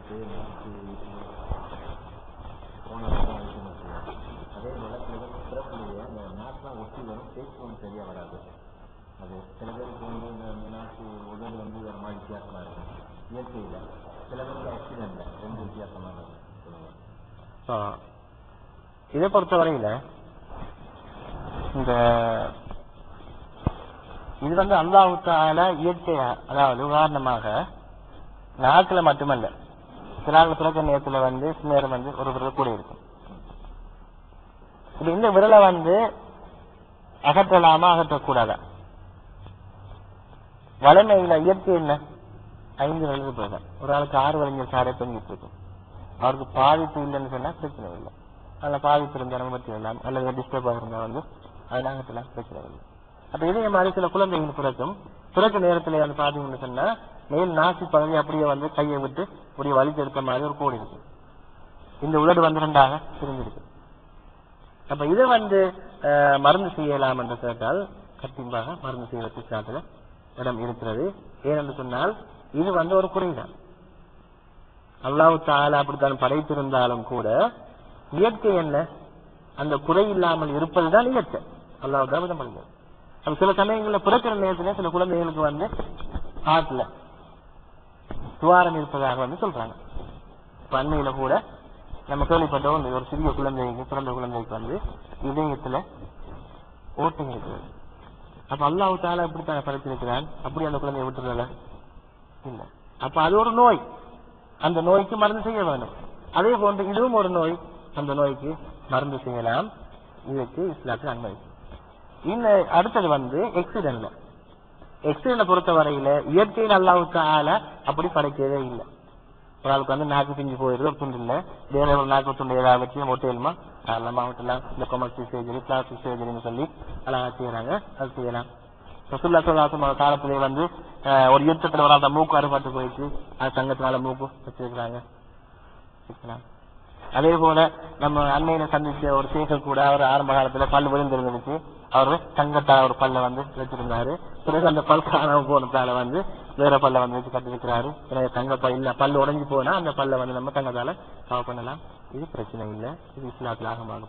எடுத்து நோக்கி போன வருடம் வைக்கணும் அதே போல் சில பேர் பிறப்புலையே அந்த நாக்கெலாம் ஒட்டி வரும் டேஸ்ட் ஒன்று சரியாக வராது அது சில பேருக்கு வந்து இந்த நாக்கு உதடு வந்து வேறு மாதிரி வித்தியாசமாக இருக்கும் இயற்கையில் சில பேருக்கு ஆக்சிடென்ட்டில் ரெண்டு வித்தியாசமாக இருக்கும் சொல்லுங்கள் ஆ. இதை பொறுத்தவரையில இந்த இது வந்து அல்லாஹு தால இயற்கையா அதாவது உதாரணமாக நாக்குல மட்டுமல்ல சில ஆள் பிறக்க நேரத்துல வந்து சில நேரம் வந்து ஒரு விரல் கூட இருக்கும் இப்ப இந்த விரலை வந்து அகற்றலாமா அகற்றக்கூடாதா வளமையில இயற்கை என்ன ஐந்து விரலுக்கு போதும் ஒரு ஆளுக்கு ஆறு வளைஞர் சாரே தொங்கிட்டு இருக்கும் அவருக்கு பாதிப்பு இல்லைன்னு சொன்னா பிரச்சனை இல்லை அதில் பாதிப்பு இருந்தால் நம்ம பற்றி இல்லாம அல்லது டிஸ்டர்ப் ஆகிருந்தா வந்து அது நாங்கத்தெல்லாம் பிரச்சனை இல்லை அப்ப இதே மாதிரி சில குழந்தைகள் பிறக்கும் பிறக்க நேரத்துல வந்து பாத்தீங்கன்னு சொன்னா மேல் நாசி பகுதி அப்படியே வந்து கையை விட்டு அப்படியே வலித்து எடுத்த மாதிரி ஒரு கோடு இருக்கு இந்த உதடு வந்து ரெண்டாக பிரிஞ்சிருக்கு அப்ப இதை வந்து அஹ், மருந்து செய்யலாம் என்று கேட்டால் கண்டிப்பாக மருந்து செய்வதற்கு இஸ்லாத்துல இடம் இருக்கிறது ஏனென்று சொன்னால் இது வந்து ஒரு குறைதான் அல்லாஹ் தாலா அப்படித்தான் படைத்திருந்தாலும் கூட இயற்கை என்ன அந்த குறை இல்லாமல் இருப்பதுதான் இயற்கை அல்லாஹ் தான் பண்ணுது அப்ப சில சமயங்கள்ல பிறக்கிற நேரத்துல சில குழந்தைகளுக்கு வந்து ஹார்ட்ல துவாரம் இருப்பதாக வந்து சொல்றாங்க இப்ப அண்மையில கூட நம்ம கேள்விப்பட்ட ஒன்று ஒரு சிறிய குழந்தைக்கு பிறந்த குழந்தைக்கு வந்து இதயத்துல ஓட்டம் இருக்கிறது அப்ப அல்லாஹ் தாலா எப்படித்தான் படைத்திருக்கிறான் அப்படி அந்த குழந்தையை விட்டுறல இல்ல அப்ப அது ஒரு நோய் அந்த நோய்க்கு மருந்து செய்ய வேண்டும் அதே போன்று இதுவும் ஒரு நோய் அந்த நோய்க்கு மருந்து செய்யலாம் இதற்கு இஸ்லாத்தில் அனுமதி இன்னும் அடுத்தது வந்து எக்ஸிடென்ட்ல எக்ஸிடென்ட பொறுத்த வரையில இயற்கையில் அல்லாவுக்கு ஆள அப்படி படைக்கவே இல்லை ஒரு ஆளுக்கு வந்து நாக்கு பிஞ்சு போயிருது ஒரு துண்டு இல்ல வேற ஒரு நாக்கு துண்டு ஏதாவது வச்சு மொட்டையிலுமா அதெல்லாம் மாவட்டலாம் இந்த கொமர்சியல் சர்ஜரி பிளாஸ்டிக் சர்ஜரின்னு சொல்லி அழகா செய்யறாங்க அது செய்யலாம் ரசுல்லா சொல்லாசம் காலத்திலே வந்து அஹ், ஒரு யுத்தத்துல வர அந்த மூக்கு அறுபட்டு போயிட்டு அது தங்கத்தினால மூக்கு வச்சிருக்கிறாங்க வச்சுக்கலாம். அதே போல நம்ம அண்மையில சந்திச்ச ஒரு சேகர் கூட அவர் ஆரம்ப காலத்துல பல் விழுந்திருந்துச்சு அவரு தங்கத்தால ஒரு பல்ல வந்து வச்சிருந்தாரு பிறகு அந்த பல் காணாம போனதால வந்து வேற பல்ல வந்து வச்சு கட்டிருக்கிறாரு எனவே தங்க பல்ல பல்லு உடைஞ்சு போனா அந்த பல்ல வந்து நம்ம தங்கத்தால கவர் பண்ணலாம் இது பிரச்சனை இல்லை இது இஸ்லாத்தில் ஆகமாக